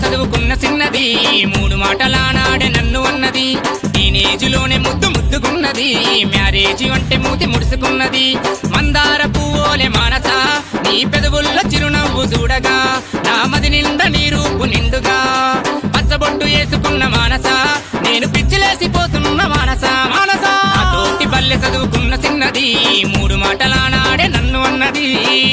చదువుకున్న చిన్నది మూడు మాటలానాడే నన్ను అన్నది టీనేజ్లోనే ముద్దు ముద్దుకున్నది మ్యారేజ్ అంటే మూతి ముడుసుకున్నది మందార పువ్వులే మానస నీ పెదవుల్లో చిరునవ్వు చూడగా నా మది నిండా నీ రూపు నిండుగా పచ్చబొట్టు వేసుకున్న మానస నేను పిచ్చిలేసిపోతున్న మానస మానస ఆ తోటి బల్లె చదువుకున్న చిన్నది మూడు మాటలానాడే నన్ను అన్నది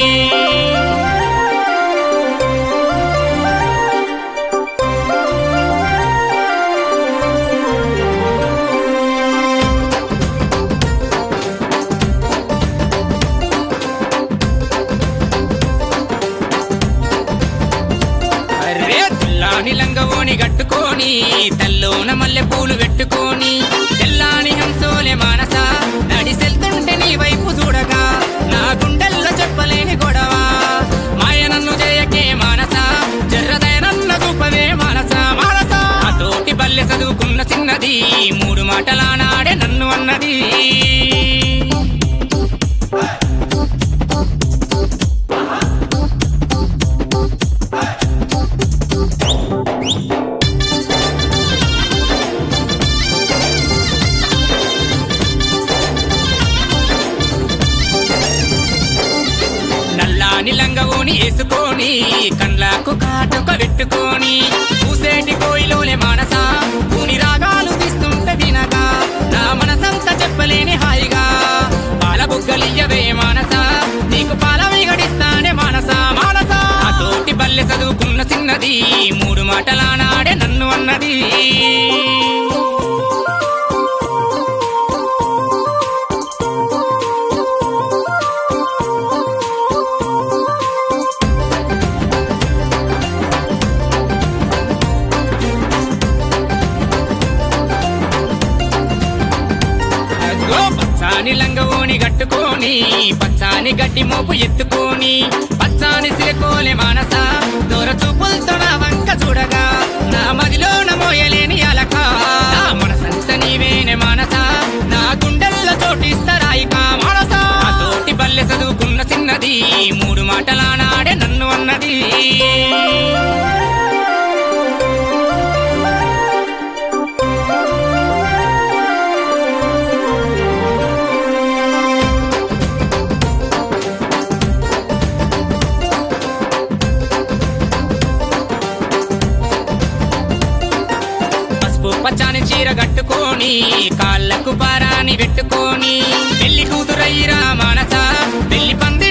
అరే తెల్లాని లంగవోని కట్టుకొని తల్లోన మల్లె పూలు పెట్టుకొని తెల్లాని హంసోలే మానస నడిసెళ్తుంటే నీ వైపు చూడగా నా గుండెల్లో చెప్పలేని గొడవ మాయ నన్ను చేయకే మానస జర్రదయ నన్న చూపవే మానస మానస ఆ తోటి బల్లె చదువుకున్న చిన్నది మూడు మాటలానాడే నన్ను అన్నది నల్లాని లంగవోని వేసుకొని కండ్లకు కాటుక పెట్టుకొని పూసేటి కోయిలోనే మానస పూని రాగాలు తీస్తుంటే వినగా నా మనసంతా చెప్పలేని హాయిగా పాల బుగ్గలియ్యవే మానస నీకు పాల విగడిస్తానే మానస మానస ఆ తోటి బల్లె చదువుకున్న చిన్నది మూడు మాటలానాడే నన్ను అన్నది అగ్గో పచ్చాని లంగవోని కట్టుకొని పచ్చాని గడ్డి మోపు ఎత్తుకొని పచ్చాని సిలకోలే మానస దూర చూపులతో నా వంక చూడగా నా మదిలో మోయలేని అలక నా మనసంత నీవేనే మానస నా గుండెల్లో చోటిస్తరాయిక మానస ఆ తోటి బల్లె చదువుకున్న చిన్నది మూడు మాటలానాడే నన్ను అన్నది పసుపు పచ్చాని చీర కట్టుకొని కాళ్ళకు పారాని పెట్టుకొని పెళ్లి కూతురయ్యిరా మానస పెళ్లి పంది